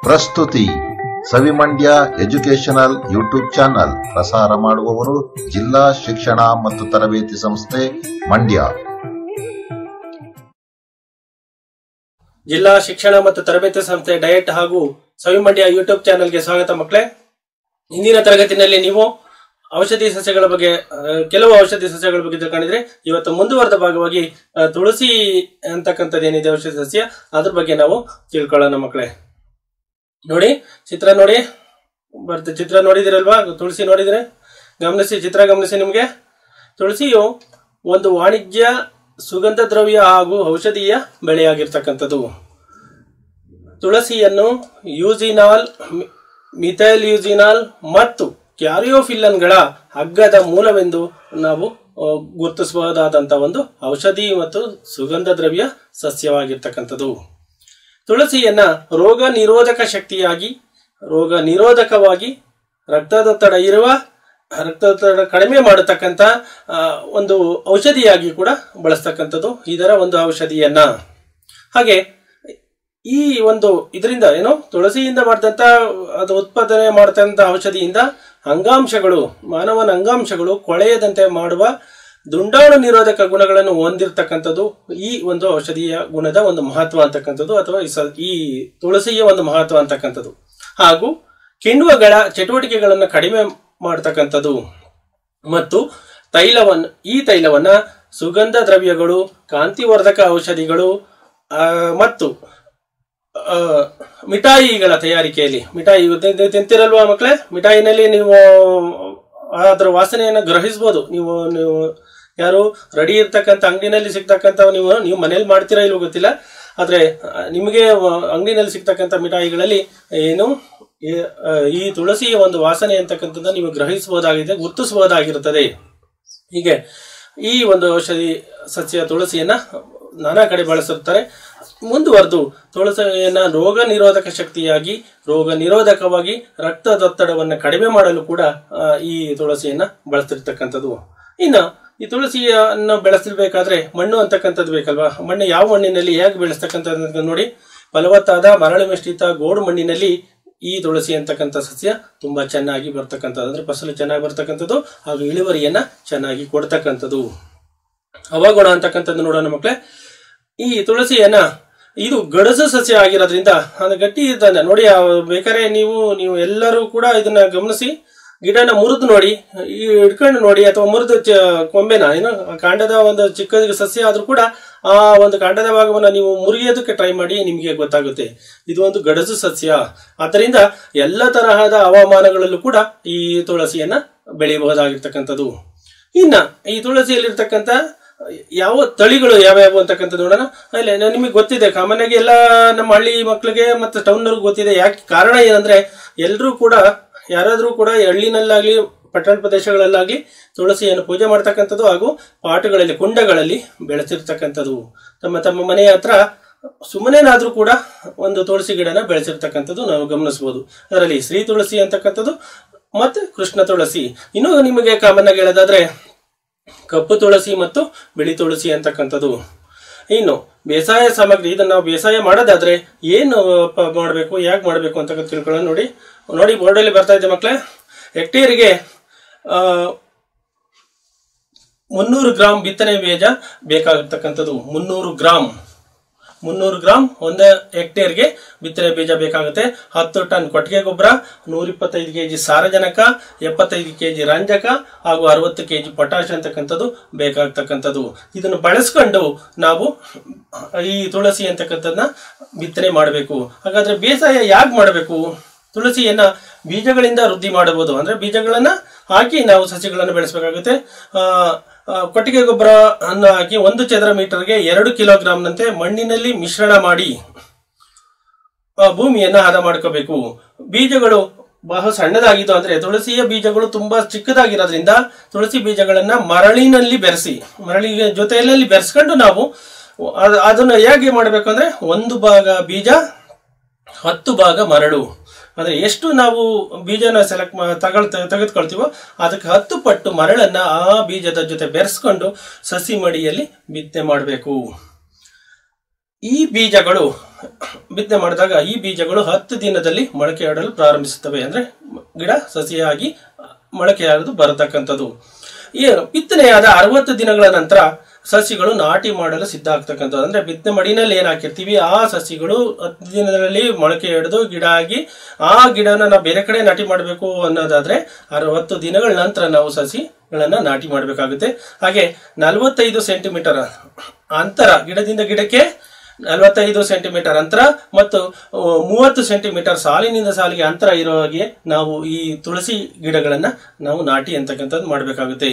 ಪ್ರಸ್ತುತಿ ಸವಿಮಂಡ್ಯ educational YouTube channel ಪ್ರಸಾರ ಮಾಡುವವರು ಜಿಲ್ಲಾ ಶಿಕ್ಷಣ ಮತ್ತು ತರಬೇತಿ ಸಂಸ್ಥೆ ಮಂಡ್ಯ ಜಿಲ್ಲಾ ಶಿಕ್ಷಣ ಮತ್ತು ತರಬೇತಿ ಸಂಸ್ಥೆ ಡಯಟ್ ಹಾಗೂ ಸವಿಮಂಡ್ಯ ಯೂಟ್ಯೂಬ್ ಚಾನೆಲ್ಗೆ ಸ್ವಾಗತ ಮಕ್ಕಳೇ ಇಂದಿನ ತರಗತಿನಲ್ಲಿ ನೀವು ಔಷಧಿ ಸಸ್ಯಗಳ ಬಗ್ಗೆ ಆ, ಕೆಲವು ಔಷಧಿ ಸಸ್ಯಗಳ ಬಗ್ಗೆ ತಿಳ್ಕೊಂಡಿದ್ರೆ ಇವತ್ತು ಮುಂದುವರೆದ ಭಾಗವಾಗಿ ಆ, ತುಳಸಿ ಅಂತಕ್ಕಂಥದ್ದು ಏನಿದೆ ಔಷಧಿ ಸಸ್ಯ ಅದ್ರ ಬಗ್ಗೆ ನಾವು ತಿಳ್ಕೊಳ್ಳೋಣ ಮಕ್ಕಳೇ ನೋಡಿ ಚಿತ್ರ ನೋಡಿ ಬರ್ತ ಚಿತ್ರ ನೋಡಿದಿರಲ್ವಾ ತುಳಸಿ ನೋಡಿದ್ರೆ ಗಮನಿಸಿ ಚಿತ್ರ ಗಮನಿಸಿ ನಿಮಗೆ ತುಳಸಿಯು ಒಂದು ವಾಣಿಜ್ಯ ಸುಗಂಧ ದ್ರವ್ಯ ಹಾಗೂ ಔಷಧೀಯ ಬೆಳೆಯಾಗಿರ್ತಕ್ಕಂಥದ್ದು ತುಳಸಿಯನ್ನು ಯೂಸಿನಾಲ್ ಮಿ- ಮಿಥೈಲ್ ಯೂಸಿನಾಲ್ ಮತ್ತು ಕ್ಯಾರಿಯೋಫಿಲ್ಲನ್ಗಳ ಹಗ್ಗದ ಮೂಲವೆಂದು ನಾವು ಆ, ಗುರುತಿಸಬಹುದಾದಂಥ ಒಂದು ಔಷಧಿ ಮತ್ತು ಸುಗಂಧ ದ್ರವ್ಯ ಸಸ್ಯವಾಗಿರ್ತಕ್ಕಂಥದ್ದು ತುಳಸಿಯನ್ನ ರೋಗ ನಿರೋಧಕ ಶಕ್ತಿಯಾಗಿ ರೋಗ ನಿರೋಧಕವಾಗಿ ರಕ್ತದೊತ್ತಡ ಇರುವ ರಕ್ತದೊತ್ತಡ ಕಡಿಮೆ ಮಾಡತಕ್ಕಂಥ ಆ, ಒಂದು ಔಷಧಿಯಾಗಿ ಕೂಡ ಬಳಸ್ತಕ್ಕಂಥದ್ದು ಇದರ ಒಂದು ಔಷಧಿಯನ್ನ ಹಾಗೆ ಈ ಒಂದು ಇದರಿಂದ ಏನು ತುಳಸಿಯಿಂದ ಮಾಡಿದಂತ ಅದು ಉತ್ಪಾದನೆ ಮಾಡತಕ್ಕಂಥ ಔಷಧಿಯಿಂದ ಅಂಗಾಂಶಗಳು ಮಾನವನ ಅಂಗಾಂಶಗಳು ಕೊಳೆಯದಂತೆ ಮಾಡುವ ದುಂಡಾಣು ನಿರೋಧಕ ಗುಣಗಳನ್ನು ಹೊಂದಿರತಕ್ಕಂಥದ್ದು ಈ ಒಂದು ಔಷಧೀಯ ಗುಣದ ಒಂದು ಮಹತ್ವ ಅಂತಕ್ಕಂಥದ್ದು ಅಥವಾ ಈ ಸ- ಈ ತುಳಸಿಯ ಒಂದು ಮಹತ್ವ ಅಂತಕ್ಕಂಥದ್ದು ಹಾಗೂ ಕಿಣ್ವಗಳ ಚಟುವಟಿಕೆಗಳನ್ನು ಕಡಿಮೆ ಮಾಡತಕ್ಕಂಥದ್ದು ಮತ್ತು ತೈಲವನ್ನು ಈ ತೈಲವನ್ನ ಸುಗಂಧ ದ್ರವ್ಯಗಳು ಕಾಂತಿವರ್ಧಕ ಔಷಧಿಗಳು ಆ, ಮತ್ತು ಆ, ಮಿಠಾಯಿಗಳ ತಯಾರಿಕೆಯಲ್ಲಿ ಮಿಠಾಯಿ ತಿ- ತಿ- ತಿಂತಿರಲ್ವಾ ಮಕ್ಕಳೇ ಮಿಠಾಯಿನಲ್ಲಿ ನೀವು ಅದರ ವಾಸನೆಯನ್ನು ಗ್ರಹಿಸ್ಬೋದು ನೀವು ನೀವು ಯಾರು ರೆಡಿ ಇರ್ತಕ್ಕಂಥ ಅಂಗಡಿನಲ್ಲಿ ಸಿಗ್ತಕ್ಕಂಥ ನೀವು ನೀವು ಮನೇಲಿ ಮಾಡ್ತೀರಾ ಇಲ್ವೋ ಗೊತ್ತಿಲ್ಲ ಆದ್ರೆ ಆ, ನಿಮಗೆ ವ- ಅಂಗಡಿನಲ್ಲಿ ಸಿಗ್ತಕ್ಕಂಥ ಮಿಠಾಯಿಗಳಲ್ಲಿ ಏನು ಈ ಆ, ಈ ತುಳಸಿಯ ಒಂದು ವಾಸನೆ ಅಂತಕ್ಕಂಥದ್ದು ನೀವು ಗ್ರಹಿಸಬಹುದಾಗಿದೆ ಗುರುತಿಸಬಹುದಾಗಿರುತ್ತದೆ ಹೀಗೆ ಈ ಒಂದು ಔಷಧಿ ಸಸ್ಯ ತುಳಸಿಯನ್ನ ನಾನಾ ಕಡೆ ಬಳಸುತ್ತಾರೆ ಮುಂದುವರೆದು ತುಳಸಿಯನ್ನ ರೋಗ ನಿರೋಧಕ ಶಕ್ತಿಯಾಗಿ ರೋಗ ನಿರೋಧಕವಾಗಿ ರಕ್ತದೊತ್ತಡವನ್ನು ಕಡಿಮೆ ಮಾಡಲು ಕೂಡ ಆ, ಈ ತುಳಸಿಯನ್ನ ಬಳಸ್ತಿರ್ತಕ್ಕಂಥದ್ದು ಇನ್ನು ಈ ತುಳಸಿಯನ್ನು ಬೆಳೆಸಬೇಕಾದ್ರೆ ಮಣ್ಣು ಅಂತಕ್ಕಂಥದ್ದು ಬೇಕಲ್ವಾ ಮಣ್ಣು ಯಾವ ಮಣ್ಣಿನಲ್ಲಿ ಹೇಗೆ ಬೆಳೆಸ್ತಕ್ಕಂಥದ್ದು ನೋಡಿ ಫಲವತ್ತಾದ ಮರಳು ಮಿಶ್ರಿತ ಗೋಡು ಮಣ್ಣಿನಲ್ಲಿ ಈ ತುಳಸಿ ಅಂತಕ್ಕಂಥ ಸಸ್ಯ ತುಂಬಾ ಚೆನ್ನಾಗಿ ಬರ್ತಕ್ಕಂಥದ್ದು ಅಂದ್ರೆ ಫಸಲು ಚೆನ್ನಾಗಿ ಬರ್ತಕ್ಕಂಥದ್ದು ಹಾಗೂ ಇಳುವರಿಯನ್ನ ಚೆನ್ನಾಗಿ ಕೊಡ್ತಕ್ಕಂಥದ್ದು ಹವಾಗುಣ ಅಂತಕ್ಕಂಥದ್ದು ನೋಡೋಣ ಮಕ್ಕಳೇ ಈ ತುಳಸಿಯನ್ನ ಇದು ಗಡಸು ಸಸ್ಯ ಆಗಿರೋದ್ರಿಂದ ಅದು ಗಟ್ಟಿ ಇದ್ದಾನೆ ನೋಡಿ ಆ ಬೇಕಾದ್ರೆ ನೀವು ನೀವು ಎಲ್ಲರೂ ಕೂಡ ಇದನ್ನ ಗಮನಿಸಿ ಗಿಡನ ಮುರಿದು ನೋಡಿ ಈ ಹಿಡ್ಕೊಂಡು ನೋಡಿ ಅಥವಾ ಮುರಿದು ಕೊಂಬೆನ ಏನು ಆ ಕಾಂಡದ ಒಂದು ಚಿಕ್ಕ ಸಸ್ಯ ಆದ್ರೂ ಕೂಡ ಆ ಒಂದು ಕಾಂಡದ ಭಾಗವನ್ನ ನೀವು ಮುರಿಯೋದಕ್ಕೆ ಟ್ರೈ ಮಾಡಿ ನಿಮಗೆ ಗೊತ್ತಾಗುತ್ತೆ ಇದು ಒಂದು ಗಡಸು ಸಸ್ಯ ಆದ್ದರಿಂದ ಎಲ್ಲ ತರಹದ ಹವಾಮಾನಗಳಲ್ಲೂ ಕೂಡ ಈ ತುಳಸಿಯನ್ನ ಬೆಳೆಯಬಹುದಾಗಿರ್ತಕ್ಕಂಥದ್ದು ಇನ್ನ ಈ ತುಳಸಿಯಲ್ಲಿರ್ತಕ್ಕಂಥ ಯಾವ ತಳಿಗಳು ಯಾವ್ಯಾವು ಅಂತಕ್ಕಂಥದ್ದು ನೋಡೋಣ ಅಲ್ಲಿ ನಿಮಗೆ ಗೊತ್ತಿದೆ ಕಾಮನ್ ಆಗಿ ಎಲ್ಲ ನಮ್ಮ ಹಳ್ಳಿ ಮಕ್ಕಳಿಗೆ ಮತ್ತು ಟೌನ್ನವ್ರಿಗೆ ಗೊತ್ತಿದೆ ಯಾಕೆ ಕಾರಣ ಏನಂದ್ರೆ ಎಲ್ಲರೂ ಕೂಡ ಯಾರಾದ್ರೂ ಕೂಡ ಹಳ್ಳಿನಲ್ಲಾಗ್ಲಿ ಪಟ್ಟಣ ಪ್ರದೇಶಗಳಲ್ಲಾಗ್ಲಿ ತುಳಸಿಯನ್ನು ಪೂಜೆ ಮಾಡ್ತಕ್ಕಂಥದ್ದು ಹಾಗೂ ಪಾಟುಗಳಲ್ಲಿ ಕುಂಡಗಳಲ್ಲಿ ಬೆಳೆಸಿರ್ತಕ್ಕಂಥದ್ದು ತಮ್ಮ ತಮ್ಮ ಮನೆಯ ಹತ್ರ ಸುಮ್ಮನೆನಾದ್ರೂ ಕೂಡ ಒಂದು ತುಳಸಿ ಗಿಡನ ಬೆಳೆಸಿರ್ತಕ್ಕಂಥದ್ದು ನಾವು ಗಮನಿಸಬಹುದು ಅದರಲ್ಲಿ ಶ್ರೀ ತುಳಸಿ ಅಂತಕ್ಕಂಥದ್ದು ಮತ್ತೆ ಕೃಷ್ಣ ತುಳಸಿ ಇನ್ನೂ ನಿಮಗೆ ಕಾಮನ್ ಆಗಿ ಹೇಳೋದಾದ್ರೆ ಕಪ್ಪು ತುಳಸಿ ಮತ್ತು ಬಿಳಿ ತುಳಸಿ ಅಂತಕ್ಕಂಥದ್ದು ಇನ್ನು ಬೇಸಾಯ ಸಾಮಗ್ರಿ ಇದನ್ನ ನಾವು ಬೇಸಾಯ ಮಾಡೋದಾದ್ರೆ ಏನು ಪ- ಮಾಡಬೇಕು ಯಾಕೆ ಮಾಡಬೇಕು ಅಂತಕ್ಕಂಥ ತಿಳ್ಕೊಳ್ಳೋಣ ನೋಡಿ ನೋಡಿ ಬೋರ್ಡಲ್ಲಿ ಬರ್ತಾ ಇದೆ ಮಕ್ಕಳೇ ಹೆಕ್ಟೇರಿಗೆ ಆ, ಮುನ್ನೂರು ಗ್ರಾಂ ಬಿತ್ತನೆ ಬೀಜ ಬೇಕಾಗಿರ್ತಕ್ಕಂಥದ್ದು ಮುನ್ನೂರು ಗ್ರಾಂ ಮುನ್ನೂರು ಗ್ರಾಂ ಒಂದು ಹೆಕ್ಟೇರ್ಗೆ ಬಿತ್ತನೆ ಬೀಜ ಬೇಕಾಗುತ್ತೆ ಹತ್ತು ಟನ್ ಕೊಟ್ಟಿಗೆ ಗೊಬ್ಬರ ನೂರ ಇಪ್ಪತ್ತೈದು ಕೆಜಿ ಸಾರಜನಕ ಎಪ್ಪತ್ತೈದು ಕೆಜಿ ರಂಜಕ ಹಾಗೂ ಅರವತ್ತು ಕೆಜಿ ಪೊಟ್ಯಾಶ್ ಅಂತಕ್ಕಂಥದ್ದು ಬೇಕಾಗ್ತಕ್ಕಂಥದ್ದು ಇದನ್ನು ಬಳಸ್ಕೊಂಡು ನಾವು ಈ ತುಳಸಿ ಅಂತಕ್ಕಂಥದ್ದನ್ನ ಬಿತ್ತನೆ ಮಾಡಬೇಕು ಹಾಗಾದ್ರೆ ಬೇಸಾಯ ಯಾಕೆ ಮಾಡಬೇಕು ತುಳಸಿಯನ್ನ ಬೀಜಗಳಿಂದ ವೃದ್ಧಿ ಮಾಡಬಹುದು ಅಂದ್ರೆ ಬೀಜಗಳನ್ನ ಹಾಕಿ ನಾವು ಸಸ್ಯಗಳನ್ನು ಬೆಳೆಸಬೇಕಾಗುತ್ತೆ ಆ, ಆ, ಕೊಟ್ಟಿಗೆ ಗೊಬ್ಬರ ಅನ್ನು ಹಾಕಿ ಒಂದು ಚದರ ಮೀಟರ್ಗೆ ಎರಡು ಕಿಲೋಗ್ರಾಂನಂತೆ ಮಣ್ಣಿನಲ್ಲಿ ಮಿಶ್ರಣ ಮಾಡಿ ಆ, ಭೂಮಿಯನ್ನ ಹದ ಮಾಡ್ಕೋಬೇಕು ಬೀಜಗಳು ಬಹಳ ಸಣ್ಣದಾಗಿದ್ದು ಅಂದ್ರೆ ತುಳಸಿಯ ಬೀಜಗಳು ತುಂಬಾ ಚಿಕ್ಕದಾಗಿರೋದ್ರಿಂದ ತುಳಸಿ ಬೀಜಗಳನ್ನ ಮರಳಿನಲ್ಲಿ ಬೆರೆಸಿ ಮರಳಿ ಜೊತೆಯಲ್ಲಿ ಬೆರೆಸ್ಕೊಂಡು ನಾವು ಅದ್- ಅದನ್ನ ಹೇಗೆ ಮಾಡಬೇಕು ಅಂದ್ರೆ ಒಂದು ಭಾಗ ಬೀಜ ಹತ್ತು ಭಾಗ ಮರಳು ಅಂದ್ರೆ ಎಷ್ಟು ನಾವು ಬೀಜನ ಸೆಲೆಕ್ಟ್ ತಗೊಳ್ ತೆಗೆದುಕೊಳ್ತೀವೋ ಅದಕ್ಕೆ ಹತ್ತು ಪಟ್ಟು ಮರಳನ್ನ ಆ ಬೀಜದ ಜೊತೆ ಬೆರೆಸ್ಕೊಂಡು ಸಸಿ ಮಡಿಯಲ್ಲಿ ಬಿತ್ತನೆ ಮಾಡಬೇಕು ಈ ಬೀಜಗಳು ಬಿತ್ತನೆ ಮಾಡಿದಾಗ ಈ ಬೀಜಗಳು ಹತ್ತು ದಿನದಲ್ಲಿ ಮೊಳಕೆಯಾಡಲು ಪ್ರಾರಂಭಿಸುತ್ತವೆ ಅಂದ್ರೆ ಗಿಡ ಸಸಿಯಾಗಿ ಮೊಳಕೆಯಾಡಲು ಬರತಕ್ಕಂಥದ್ದು ಈ ಬಿತ್ತನೆಯಾದ ಅರವತ್ತು ದಿನಗಳ ನಂತರ ಸಸಿಗಳು ನಾಟಿ ಮಾಡಲು ಸಿದ್ಧ ಆಗ್ತಕ್ಕಂಥದ್ದು ಅಂದ್ರೆ ಬಿತ್ತನೆ ಮಡಿನಲ್ಲಿ ಏನ್ ಹಾಕಿರ್ತೀವಿ ಆ ಸಸಿಗಳು ಹತ್ತು ದಿನದಲ್ಲಿ ಮೊಳಕೆ ಹಿಡಿದು ಗಿಡ ಆಗಿ ಆ ಗಿಡನ ನಾವು ಬೇರೆ ಕಡೆ ನಾಟಿ ಮಾಡಬೇಕು ಅನ್ನೋದಾದ್ರೆ ಅರವತ್ತು ದಿನಗಳ ನಂತರ ನಾವು ಸಸಿಗಳನ್ನ ನಾಟಿ ಮಾಡಬೇಕಾಗುತ್ತೆ ಹಾಗೆ ನಲವತ್ತೈದು ಸೆಂಟಿಮೀಟರ್ ಅಂತರ ಗಿಡದಿಂದ ಗಿಡಕ್ಕೆ ನಲವತ್ತೈದು ಸೆಂಟಿಮೀಟರ್ ಅಂತರ ಮತ್ತು ಆ, ಮೂವತ್ತು ಸೆಂಟಿಮೀಟರ್ ಸಾಲಿನಿಂದ ಸಾಲಿಗೆ ಅಂತರ ಇರೋ ಹಾಗೆ ನಾವು ಈ ತುಳಸಿ ಗಿಡಗಳನ್ನ ನಾವು ನಾಟಿ ಅಂತಕ್ಕಂಥದ್ದು ಮಾಡಬೇಕಾಗುತ್ತೆ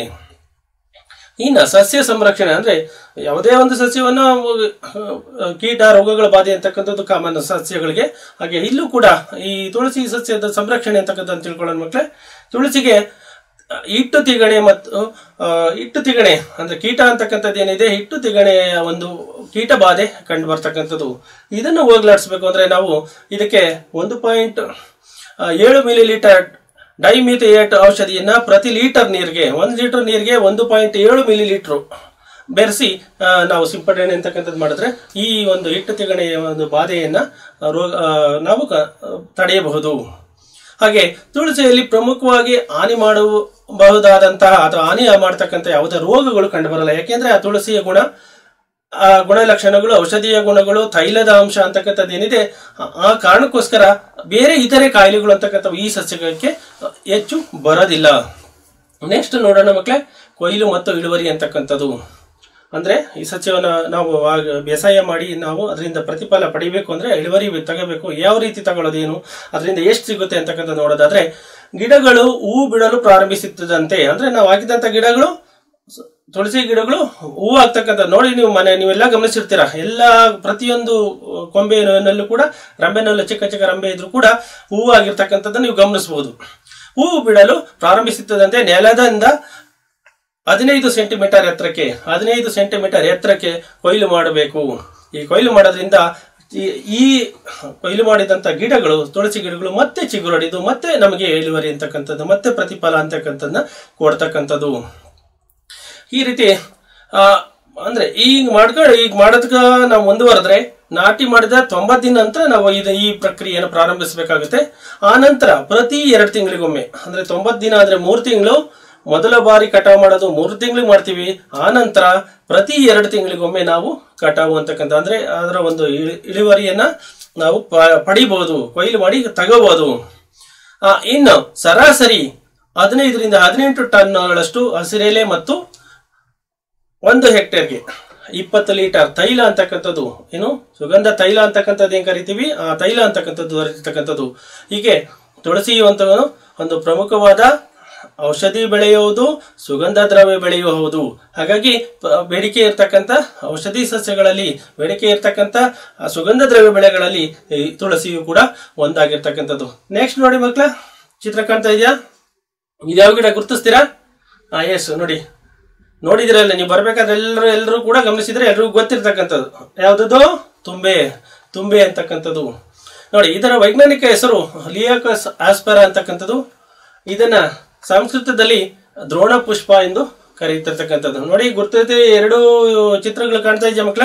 ಇನ್ನು ಸಸ್ಯ ಸಂರಕ್ಷಣೆ ಅಂದ್ರೆ ಯಾವುದೇ ಒಂದು ಸಸ್ಯವನ್ನು ಅಹ್, ಕೀಟ ರೋಗಗಳ ಬಾಧೆ ಅಂತಕ್ಕಂಥದ್ದು ಕಾಮನ್ ಸಸ್ಯಗಳಿಗೆ ಹಾಗೆ ಇಲ್ಲೂ ಕೂಡ ಈ ತುಳಸಿ ಸಸ್ಯದ ಸಂರಕ್ಷಣೆ ಅಂತಕ್ಕಂಥದ್ದು ತಿಳ್ಕೊಳ್ಳೋಣ ಮಕ್ಕಳೇ ತುಳಸಿಗೆ ಅಹ್, ಹಿಟ್ಟು ತಿಗಣೆ ಮತ್ತು ಅಹ್, ಹಿಟ್ಟು ತಿಗಣೆ ಅಂದ್ರೆ ಕೀಟ ಅಂತಕ್ಕಂಥದ್ದು ಏನಿದೆ ಹಿಟ್ಟು ತಿಗಣೆಯ ಒಂದು ಕೀಟ ಬಾಧೆ ಕಂಡು ಬರ್ತಕ್ಕಂಥದ್ದು ಇದನ್ನು ಹೋಗ್ಲಾಡಿಸ್ಬೇಕು ಅಂದ್ರೆ ನಾವು ಇದಕ್ಕೆ ಒಂದು ಪಾಯಿಂಟ್ ಏಳು ಮಿಲಿ ಲೀಟರ್ ಡೈಮಿಥಿಯೇಟ್ ಔಷಧಿಯನ್ನ ಪ್ರತಿ ಲೀಟರ್ ನೀರಿಗೆ ಒಂದು ಲೀಟರ್ ನೀರಿಗೆ ಒಂದು ಪಾಯಿಂಟ್ ಏಳು ಮಿಲಿ ಲೀಟರ್ ಬೆರೆಸಿ ಆ, ನಾವು ಸಿಂಪಡಣೆ ಅಂತಕ್ಕಂಥದ್ದು ಮಾಡಿದ್ರೆ ಈ ಒಂದು ಹಿಟ್ಟು ತಿಗಣೆಯ ಒಂದು ಬಾಧೆಯನ್ನ ಆ, ರೋಗ ಆ, ನಾವು ಕ- ತಡೆಯಬಹುದು ಹಾಗೆ ತುಳಸಿಯಲ್ಲಿ ಪ್ರಮುಖವಾಗಿ ಹಾನಿ ಮಾಡಬಹುದಾದಂತಹ ಅಥವಾ ಹಾನಿ ಮಾಡ್ತಕ್ಕಂಥ ಯಾವುದೇ ರೋಗಗಳು ಕಂಡುಬರಲ್ಲ ಯಾಕೆಂದ್ರೆ ಆ ತುಳಸಿಯ ಗುಣ ಆ ಗುಣಲಕ್ಷಣಗಳು ಔಷಧೀಯ ಗುಣಗಳು ತೈಲದ ಅಂಶ ಅಂತಕ್ಕಂಥದ್ದು ಏನಿದೆ ಆ- ಆ ಕಾರಣಕ್ಕೋಸ್ಕರ ಬೇರೆ ಇತರೆ ಕಾಯಿಲೆಗಳು ಅಂತಕ್ಕಂಥವು ಈ ಸಸ್ಯಕ್ಕೆ ಹೆಚ್ಚು ಬರೋದಿಲ್ಲ ನೆಕ್ಸ್ಟ್ ನೋಡೋಣ ಮಕ್ಕಳೇ ಕೊಯ್ಲು ಮತ್ತು ಇಳುವರಿ ಅಂತಕ್ಕಂಥದ್ದು ಅಂದ್ರೆ ಈ ಸಸ್ಯವನ್ನ ನಾವು ಆಗ ಬೇಸಾಯ ಮಾಡಿ ನಾವು ಅದರಿಂದ ಪ್ರತಿಫಲ ಪಡಿಬೇಕು ಅಂದ್ರೆ ಇಳುವರಿ ತಗೋಬೇಕು ಯಾವ ರೀತಿ ತಗೊಳ್ಳೋದೇನು ಅದರಿಂದ ಎಷ್ಟು ಸಿಗುತ್ತೆ ಅಂತಕ್ಕಂಥ ನೋಡೋದಾದ್ರೆ ಗಿಡಗಳು ಹೂ ಬಿಡಲು ಪ್ರಾರಂಭಿಸುತ್ತದಂತೆ ಅಂದ್ರೆ ನಾವು ಹಾಕಿದಂತ ಗಿಡಗಳು ಸ- ತುಳಸಿ ಗಿಡಗಳು ಹೂವು ಆಗ್ತಕ್ಕಂಥ ನೋಡಿ ನೀವು ಮನೆ ನೀವೆಲ್ಲ ಗಮನಿಸಿರ್ತೀರ ಎಲ್ಲ ಪ್ರತಿಯೊಂದು ಕೊಂಬೆನಲ್ಲೂ ಕೂಡ ರಂಬೆನಲ್ಲೂ ಚಿಕ್ಕ ಚಿಕ್ಕ ರಂಬೆ ಇದ್ರೂ ಕೂಡ ಹೂವು ಆಗಿರ್ತಕ್ಕಂಥದ್ದನ್ನು ನೀವು ಗಮನಿಸಬಹುದು ಹೂವು ಬಿಡಲು ಪ್ರಾರಂಭಿಸುತ್ತದಂತೆ ನೆಲದಿಂದ ಹದಿನೈದು ಸೆಂಟಿಮೀಟರ್ ಎತ್ತರಕ್ಕೆ ಹದಿನೈದು ಸೆಂಟಿಮೀಟರ್ ಎತ್ತರಕ್ಕೆ ಕೊಯ್ಲು ಮಾಡಬೇಕು ಈ ಕೊಯ್ಲು ಮಾಡೋದ್ರಿಂದ ಈ- ಈ ಕೊಯ್ಲು ಮಾಡಿದಂತ ಗಿಡಗಳು ತುಳಸಿ ಗಿಡಗಳು ಮತ್ತೆ ಚಿಗುರೊಡೆದು ಮತ್ತೆ ನಮಗೆ ಇಳುವರಿ ಅಂತಕ್ಕಂಥದ್ದು ಮತ್ತೆ ಪ್ರತಿಫಲ ಅಂತಕ್ಕಂಥದ್ದನ್ನ ಕೊಡ್ತಕ್ಕಂಥದ್ದು ಈ ರೀತಿ ಆ, ಅಂದ್ರೆ ಈಗ ಮಾಡ್ಕೊಂಡು ಈಗ ಮಾಡೋದಕ್ಕ ನಾವು ಮುಂದುವರೆದ್ರೆ ನಾಟಿ ಮಾಡಿದ ತೊಂಬತ್ತು ದಿನ ನಂತರ ನಾವು ಇದು ಈ ಪ್ರಕ್ರಿಯೆಯನ್ನು ಪ್ರಾರಂಭಿಸಬೇಕಾಗುತ್ತೆ ಆ ನಂತರ ಪ್ರತಿ ಎರಡು ತಿಂಗಳಿಗೊಮ್ಮೆ ಅಂದ್ರೆ ತೊಂಬತ್ತು ದಿನ ಅಂದ್ರೆ ಮೂರು ತಿಂಗಳು ಮೊದಲ ಬಾರಿ ಕಟಾವು ಮಾಡೋದು ಮೂರು ತಿಂಗಳಿಗೆ ಮಾಡ್ತೀವಿ ಆ ನಂತರ ಪ್ರತಿ ಎರಡು ತಿಂಗಳಿಗೊಮ್ಮೆ ನಾವು ಕಟಾವು ಅಂತಕ್ಕಂಥ ಅಂದ್ರೆ ಅದರ ಒಂದು ಇಳಿ- ಇಳುವರಿಯನ್ನ ನಾವು ಪ- ಪಡಿಬಹುದು ಕೊಯ್ಲು ಮಾಡಿ ತಗೋಬಹುದು ಆ, ಇನ್ನು ಸರಾಸರಿ ಹದಿನೈದರಿಂದ ಹದಿನೆಂಟು ಟನ್ಗಳಷ್ಟು ಹಸಿರೆಲೆ ಮತ್ತು ಒಂದು ಹೆಕ್ಟೇರ್ಗೆ ಇಪ್ಪತ್ತು ಲೀಟರ್ ತೈಲ ಅಂತಕ್ಕಂಥದ್ದು ಏನು ಸುಗಂಧ ತೈಲ ಅಂತಕ್ಕಂಥದ್ದು ಏನ್ ಕರಿತೀವಿ ಆ ತೈಲ ಅಂತಕ್ಕಂಥದ್ದು ದೊರೆತಕ್ಕಂಥದ್ದು ಹೀಗೆ ತುಳಸಿ ಒಂದು ಒಂದು ಪ್ರಮುಖವಾದ ಔಷಧಿ ಬೆಳೆಯುವುದು ಸುಗಂಧ ದ್ರವ್ಯ ಬೆಳೆಯುವುದು ಹಾಗಾಗಿ ಪ- ಬೇಡಿಕೆ ಇರ್ತಕ್ಕಂಥ ಔಷಧಿ ಸಸ್ಯಗಳಲ್ಲಿ ಬೇಡಿಕೆ ಇರ್ತಕ್ಕಂಥ ಆ ಸುಗಂಧ ದ್ರವ್ಯ ಬೆಳೆಗಳಲ್ಲಿ ಈ ತುಳಸಿಯು ಕೂಡ ಒಂದಾಗಿರ್ತಕ್ಕಂಥದ್ದು ನೆಕ್ಸ್ಟ್ ನೋಡಿ ಮಕ್ಳ ಚಿತ್ರ ಕಾಣ್ತಾ ಇದೆಯಾ ಇದ್ಯಾವ ಗಿಡ ಗುರುತಿಸ್ತೀರಾ ಹಾ ಎಸ್ ನೋಡಿ ನೋಡಿದಿರಲ್ಲ ನೀವು ಬರ್ಬೇಕಾದ್ರೆ ಎಲ್ಲರೂ ಎಲ್ಲರೂ ಕೂಡ ಗಮನಿಸಿದ್ರೆ ಎಲ್ರಿಗೂ ಗೊತ್ತಿರ್ತಕ್ಕಂಥದ್ದು ಯಾವ್ದದು ತುಂಬೆ ತುಂಬೆ ಅಂತಕ್ಕಂಥದ್ದು ನೋಡಿ ಇದರ ವೈಜ್ಞಾನಿಕ ಹೆಸರು ಲಿಯಾಕಸ್ ಆಸ್ಪರ ಅಂತಕ್ಕಂಥದ್ದು ಇದನ್ನ ಸಂಸ್ಕೃತದಲ್ಲಿ ದ್ರೋಣ ಪುಷ್ಪ ಎಂದು ಕರೆಯುತ್ತಿರ್ತಕ್ಕಂಥದ್ದು ನೋಡಿ ಗುರ್ತೈತೆ ಎರಡು ಚಿತ್ರಗಳು ಕಾಣ್ತಾ ಇದೆಯಾ ಮಕ್ಕಳ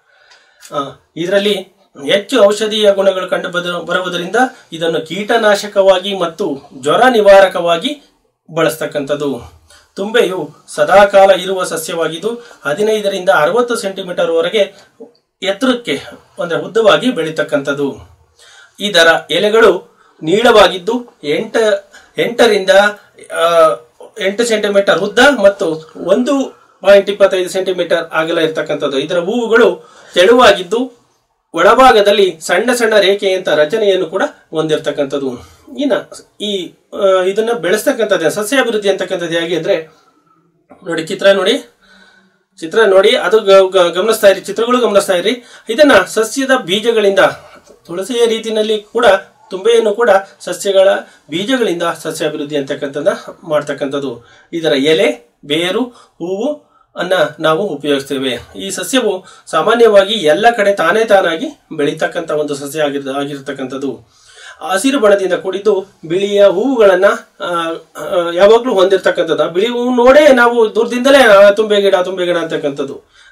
ಇದರಲ್ಲಿ ಹೆಚ್ಚು ಔಷಧೀಯ ಗುಣಗಳು ಕಂಡು ಬದ- ಬರುವುದರಿಂದ ಇದನ್ನು ಕೀಟನಾಶಕವಾಗಿ ಮತ್ತು ಜ್ವರ ನಿವಾರಕವಾಗಿ ಬಳಸ್ತಕ್ಕಂಥದ್ದು ತುಂಬೆಯು ಸದಾಕಾಲ ಇರುವ ಸಸ್ಯವಾಗಿದ್ದು ಹದಿನೈದರಿಂದ ಅರವತ್ತು ಸೆಂಟಿಮೀಟರ್ ವರೆಗೆ ಎತ್ತರಕ್ಕೆ ಅಂದ್ರೆ ಉದ್ದವಾಗಿ ಬೆಳೀತಕ್ಕಂಥದ್ದು ಇದರ ಎಲೆಗಳು ನೀಳವಾಗಿದ್ದು ಎಂಟ ಎಂಟರಿಂದ ಆ, ಎಂಟು ಸೆಂಟಿಮೀಟರ್ ಉದ್ದ ಮತ್ತು ಒಂದು ಪಾಯಿಂಟ್ ಇಪ್ಪತ್ತೈದು ಸೆಂಟಿಮೀಟರ್ ಅಗಲ ಇರತಕ್ಕಂಥದ್ದು ಇದರ ಹೂವುಗಳು ತೆಳುವಾಗಿದ್ದು ಒಳಭಾಗದಲ್ಲಿ ಸಣ್ಣ ಸಣ್ಣ ರೇಖೆಯಂತ ರಚನೆಯನ್ನು ಕೂಡ ಹೊಂದಿರತಕ್ಕಂಥದ್ದು ಇನ್ನ ಈ ಆ, ಇದನ್ನ ಬೆಳೆಸ್ತಕ್ಕಂಥದ್ದು ಸಸ್ಯ ಅಭಿವೃದ್ಧಿ ಅಂತಕ್ಕಂಥದ್ದು ಹೇಗೆ ಅಂದ್ರೆ ನೋಡಿ ಚಿತ್ರ ನೋಡಿ ಚಿತ್ರ ನೋಡಿ ಅದು ಗ- ಗ- ಗಮನಿಸ್ತಾ ಇರಿ ಚಿತ್ರಗಳು ಗಮನಿಸ್ತಾ ಇರಿ ಇದನ್ನ ಸಸ್ಯದ ಬೀಜಗಳಿಂದ ತುಳಸಿಯ ರೀತಿಯಲ್ಲಿ ಕೂಡ ತುಂಬೆಯನ್ನು ಕೂಡ ಸಸ್ಯಗಳ ಬೀಜಗಳಿಂದ ಸಸ್ಯ ಅಭಿವೃದ್ಧಿ ಅಂತಕ್ಕಂಥದ್ದನ್ನ ಮಾಡ್ತಕ್ಕಂಥದ್ದು ಇದರ ಎಲೆ ಬೇರು ಹೂವು ಅನ್ನ ನಾವು ಉಪಯೋಗಿಸ್ತೇವೆ ಈ ಸಸ್ಯವು ಸಾಮಾನ್ಯವಾಗಿ ಎಲ್ಲ ಕಡೆ ತಾನೇ ತಾನಾಗಿ ಬೆಳೀತಕ್ಕಂಥ ಒಂದು ಸಸ್ಯ ಆಗಿರ್ ಆಗಿರ್ತಕ್ಕಂಥದ್ದು ಹಸಿರು ಬಣ್ಣದಿಂದ ಕೂಡಿದ್ದು ಬಿಳಿಯ ಹೂವುಗಳನ್ನ ಆ, ಆ, ಯಾವಾಗ್ಲೂ ಹೊಂದಿರತಕ್ಕಂಥದ್ದು ಆ ಬಿಳಿ ಹೂವು ನೋಡೇ ನಾವು ದೂರದಿಂದಲೇ ಆ, ತುಂಬೆ ಗಿಡ ತುಂಬೆ ಗಿಡ ಅಂತಕ್ಕಂಥದ್ದು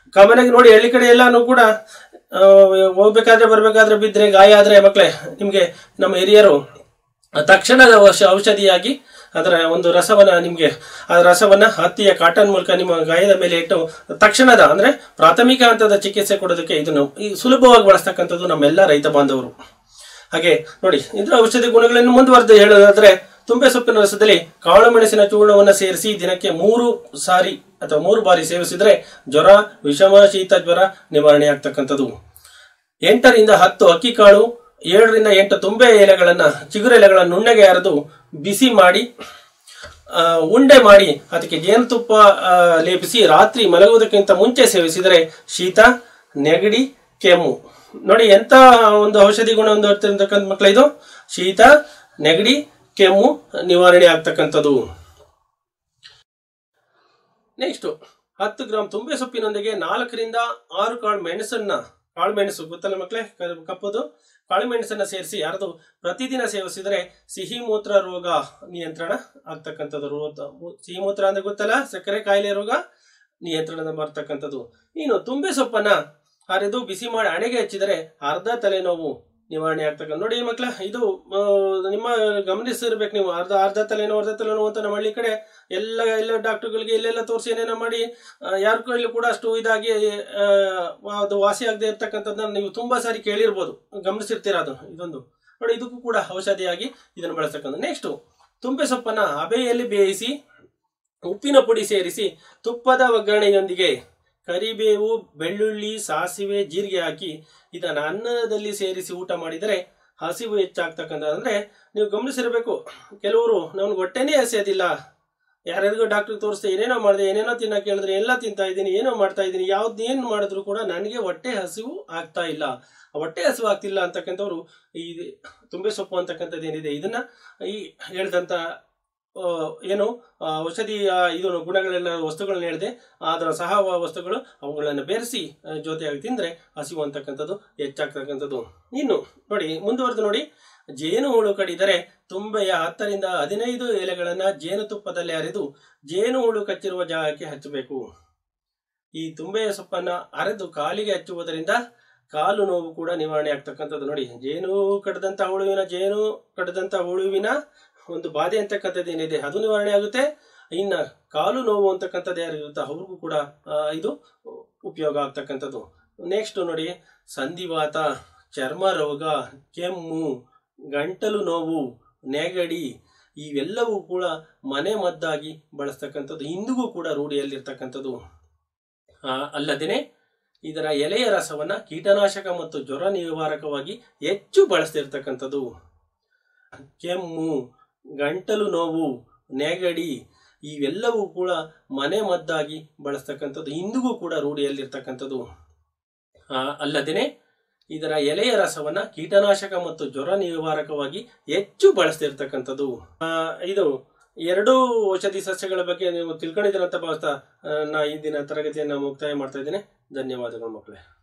ಕಾಮನ್ ಆಗಿ ನೋಡಿ ಹಳ್ಳಿ ಕಡೆ ಎಲ್ಲಾನು ಕೂಡ ಆ, ಹೋಗ್ಬೇಕಾದ್ರೆ ಬರ್ಬೇಕಾದ್ರೆ ಬಿದ್ರೆ ಗಾಯ ಆದ್ರೆ ಮಕ್ಕಳೇ ನಿಮ್ಗೆ ನಮ್ಮ ಹಿರಿಯರು ತಕ್ಷಣದ ಔಷ- ಔಷಧಿಯಾಗಿ ಅದರ ಒಂದು ರಸವನ್ನ ನಿಮ್ಗೆ ಆ ರಸವನ್ನ ಹತ್ತಿಯ ಕಾಟನ್ ಮೂಲಕ ನಿಮ್ಮ ಗಾಯದ ಮೇಲೆ ಇಟ್ಟು ತಕ್ಷಣದ ಅಂದ್ರೆ ಪ್ರಾಥಮಿಕ ಹಂತದ ಚಿಕಿತ್ಸೆ ಕೊಡೋದಕ್ಕೆ ಇದನ್ನು ಈ ಸುಲಭವಾಗಿ ಬಳಸ್ತಕ್ಕಂಥದ್ದು ನಮ್ಮೆಲ್ಲ ರೈತ ಬಾಂಧವರು ಹಾಗೆ ನೋಡಿ ಇದರ ಔಷಧಿ ಗುಣಗಳನ್ನು ಮುಂದುವರೆದು ಹೇಳೋದಾದ್ರೆ ತುಂಬೆ ಸೊಪ್ಪಿನ ರಸದಲ್ಲಿ ಕಾಳು ಮೆಣಸಿನ ಚೂರ್ಣವನ್ನು ಸೇರಿಸಿ ದಿನಕ್ಕೆ ಮೂರು ಸಾರಿ ಅಥವಾ ಮೂರು ಬಾರಿ ಸೇವಿಸಿದ್ರೆ ಜ್ವರ ವಿಷಮ ಶೀತ ಜ್ವರ ನಿವಾರಣೆ ಆಗ್ತಕ್ಕಂಥದ್ದು ಎಂಟರಿಂದ ಹತ್ತು ಅಕ್ಕಿ ಕಾಳು ಏಳರಿಂದ ಎಂಟು ತುಂಬೆ ಎಲೆಗಳನ್ನ ಚಿಗುರು ಎಲೆಗಳನ್ನು ನುಣ್ಣಗೆ ಅರೆದು ಬಿಸಿ ಮಾಡಿ ಆ, ಉಂಡೆ ಮಾಡಿ ಅದಕ್ಕೆ ಜೇನುತುಪ್ಪ ಆ, ಲೇಪಿಸಿ ರಾತ್ರಿ ಮಲಗುವುದಕ್ಕಿಂತ ಮುಂಚೆ ಸೇವಿಸಿದರೆ ಶೀತ ನೆಗಡಿ ಕೆಮ್ಮು ನೋಡಿ ಎಂತ ಒಂದು ಔಷಧಿ ಗುಣ ಹೊಂದಿರ್ತಕ್ಕಂಥ ಮಕ್ಕಳ ಇದು ಶೀತ ನೆಗಡಿ ಕೆಮ್ಮು ನಿವಾರಣೆ ಆಗ್ತಕ್ಕಂಥದ್ದು ನೆಕ್ಸ್ಟ್ ಹತ್ತು ಗ್ರಾಂ ತುಂಬೆ ಸೊಪ್ಪಿನೊಂದಿಗೆ ನಾಲ್ಕರಿಂದ ಆರು ಕಾಳು ಮೆಣಸನ್ನ ಕಾಳು ಮೆಣಸು ಗೊತ್ತಲ್ಲ ಮಕ್ಕಳೇ ಕ- ಕಪ್ಪದು ಕಾಳು ಮೆಣಸನ್ನ ಸೇರಿಸಿ ಅರೆದು ಪ್ರತಿದಿನ ಸೇವಿಸಿದರೆ ಸಿಹಿ ಮೂತ್ರ ರೋಗ ನಿಯಂತ್ರಣ ಆಗ್ತಕ್ಕಂಥದ್ದು ರೋ- ಸಿಹಿ ಮೂತ್ರ ಅಂದ್ರೆ ಗೊತ್ತಲ್ಲ ಸಕ್ಕರೆ ಕಾಯಿಲೆ ರೋಗ ನಿಯಂತ್ರಣ ಬರ್ತಕ್ಕಂಥದ್ದು ಇನ್ನು ತುಂಬೆ ಸೊಪ್ಪನ್ನ ಅರೆದು ಬಿಸಿ ಮಾಡಿ ಹಣೆಗೆ ಹಚ್ಚಿದರೆ ಅರ್ಧ ತಲೆನೋವು ನಿವಾರಣೆ ಆಗ್ತಕ್ಕಂಥ ನೋಡಿ ಮಕ್ಕಳ ಇದು ಆ, ನಿಮ್ಮ ಗಮನಿಸಿರ್ಬೇಕು ನೀವು ಅರ್ಧ ಅರ್ಧ ತಲೆನೋವು ಅರ್ಧ ತಲೆನೋವು ಅಂತ ನಮ್ಮ ಹಳ್ಳಿ ಕಡೆ ಎಲ್ಲ ಎಲ್ಲ ಡಾಕ್ಟರ್ಗಳಿಗೆ ಎಲ್ಲೆಲ್ಲ ತೋರಿಸಿ ಏನೇನೋ ಮಾಡಿ ಯಾರ ಕೈಲೂ ಕೂಡ ಅಷ್ಟು ಇದಾಗಿ ಆ, ಅದು ವಾಸಿ ಆಗದೆ ಇರ್ತಕ್ಕಂಥದ್ದನ್ನ ನೀವು ತುಂಬಾ ಸಾರಿ ಕೇಳಿರ್ಬೋದು ಗಮನಿಸಿರ್ತೀರ ಅದು ಇದೊಂದು ನೋಡಿ ಇದಕ್ಕೂ ಕೂಡ ಔಷಧಿಯಾಗಿ ಇದನ್ನು ಬಳಸ್ತಕ್ಕಂಥ ನೆಕ್ಸ್ಟ್ ತುಂಬೆ ಸೊಪ್ಪನ್ನ ಹಬೆಯಲ್ಲಿ ಬೇಯಿಸಿ ಉಪ್ಪಿನ ಪುಡಿ ಸೇರಿಸಿ ತುಪ್ಪದ ಒಗ್ಗರಣೆಯೊಂದಿಗೆ ಕರಿಬೇವು ಬೆಳ್ಳುಳ್ಳಿ ಸಾಸಿವೆ ಜೀರಿಗೆ ಹಾಕಿ ಇದನ್ನು ಅನ್ನದಲ್ಲಿ ಸೇರಿಸಿ ಊಟ ಮಾಡಿದರೆ ಹಸಿವು ಹೆಚ್ಚಾಗ್ತಕ್ಕಂಥ ಅಂದ್ರೆ ನೀವು ಗಮನಿಸಿರ್ಬೇಕು ಕೆಲವರು ನಮ್ಗೆ ಹೊಟ್ಟೆನೇ ಹಸಿಯೋದಿಲ್ಲ ಯಾರ್ಯಾರಿಗೂ ಡಾಕ್ಟರ್ ತೋರಿಸ್ದೆ ಏನೇನೋ ಮಾಡಿದೆ ಏನೇನೋ ತಿನ್ನಕ್ಕೆ ಹೇಳಿದ್ರೆ ಎಲ್ಲ ತಿಂತಾ ಇದ್ದೀನಿ ಏನೋ ಮಾಡ್ತಾ ಇದ್ದೀನಿ ಯಾವ್ದು ಏನು ಮಾಡಿದ್ರು ಕೂಡ ನನಗೆ ಹೊಟ್ಟೆ ಹಸಿವು ಆಗ್ತಾ ಇಲ್ಲ ಆ ಹೊಟ್ಟೆ ಹಸಿವು ಆಗ್ತಿಲ್ಲ ಅಂತಕ್ಕಂಥವ್ರು ಈ ತುಂಬೆ ಸೊಪ್ಪು ಅಂತಕ್ಕಂಥದ್ದು ಏನಿದೆ ಇದನ್ನ ಈ ಹೇಳಿದಂತ ಆ, ಏನು ಆ, ಔಷಧಿಯ ಇದು ಗುಣಗಳೆಲ್ಲ ವಸ್ತುಗಳನ್ನ ಹೇಳಿದೆ ಅದರ ಸಹ ವಸ್ತುಗಳು ಅವುಗಳನ್ನು ಬೆರೆಸಿ ಆ, ಜೊತೆಯಾಗಿ ತಿಂದ್ರೆ ಹಸಿವು ಅಂತಕ್ಕಂಥದ್ದು ಹೆಚ್ಚಾಗ್ತಕ್ಕಂಥದ್ದು ಇನ್ನು ನೋಡಿ ಮುಂದುವರೆದು ನೋಡಿ ಜೇನು ಹುಳು ಕಡಿದರೆ ತುಂಬೆಯ ಹತ್ತರಿಂದ ಹದಿನೈದು ಎಲೆಗಳನ್ನ ಜೇನುತುಪ್ಪದಲ್ಲಿ ಅರೆದು ಜೇನು ಹುಳು ಕಚ್ಚಿರುವ ಜಾಗಕ್ಕೆ ಹಚ್ಚಬೇಕು ಈ ತುಂಬೆಯ ಸೊಪ್ಪನ್ನ ಅರೆದು ಕಾಲಿಗೆ ಹಚ್ಚುವುದರಿಂದ ಕಾಲು ನೋವು ಕೂಡ ನಿವಾರಣೆ ಆಗ್ತಕ್ಕಂಥದ್ದು ನೋಡಿ ಜೇನು ಕಡದಂತ ಹುಳುವಿನ ಜೇನು ಕಡದಂತ ಹುಳುವಿನ ಒಂದು ಬಾಧೆ ಅಂತಕ್ಕಂಥದ್ದು ಏನಿದೆ ಅದು ನಿವಾರಣೆ ಆಗುತ್ತೆ ಇನ್ನ ಕಾಲು ನೋವು ಅಂತಕ್ಕಂಥದ್ದು ಯಾರಿರುತ್ತೆ ಅವ್ರಿಗೂ ಕೂಡ ಆ, ಇದು ಉಪಯೋಗ ಆಗ್ತಕ್ಕಂಥದ್ದು ನೆಕ್ಸ್ಟ್ ನೋಡಿ ಸಂಧಿವಾತ ಚರ್ಮ ರೋಗ ಕೆಮ್ಮು ಗಂಟಲು ನೋವು ನೆಗಡಿ ಇವೆಲ್ಲವೂ ಕೂಡ ಮನೆ ಮದ್ದಾಗಿ ಬಳಸ್ತಕ್ಕಂಥದ್ದು ಇಂದಿಗೂ ಕೂಡ ರೂಢಿಯಲ್ಲಿರ್ತಕ್ಕಂಥದ್ದು ಆ, ಅಲ್ಲದೇನೆ ಇದರ ಎಲೆಯ ರಸವನ್ನ ಕೀಟನಾಶಕ ಮತ್ತು ಜ್ವರ ನಿವಾರಕವಾಗಿ ಹೆಚ್ಚು ಬಳಸ್ತಿರ್ತಕ್ಕಂಥದ್ದು ಕೆಮ್ಮು ಗಂಟಲು ನೋವು ನೆಗಡಿ ಇವೆಲ್ಲವೂ ಕೂಡ ಮನೆ ಮದ್ದಾಗಿ ಬಳಸ್ತಕ್ಕಂಥದ್ದು ಇಂದಿಗೂ ಕೂಡ ರೂಢಿಯಲ್ಲಿರ್ತಕ್ಕಂಥದ್ದು ಆ, ಅಲ್ಲದೇನೆ ಇದರ ಎಲೆಯ ರಸವನ್ನ ಕೀಟನಾಶಕ ಮತ್ತು ಜ್ವರ ನಿವಾರಕವಾಗಿ ಹೆಚ್ಚು ಬಳಸ್ತಿರ್ತಕ್ಕಂಥದ್ದು ಆ, ಇದು ಎರಡೂ ಔಷಧಿ ಸಸ್ಯಗಳ ಬಗ್ಗೆ ನೀವು ತಿಳ್ಕೊಂಡಿದ್ದೀರಂತ ಭಾವಿಸ್ತಾ ಆ, ನಾ ಈ ದಿನ ತರಗತಿಯನ್ನು ಮುಕ್ತಾಯ ಮಾಡ್ತಾ ಇದ್ದೇನೆ ಧನ್ಯವಾದಗಳು ಮಕ್ಕಳೇ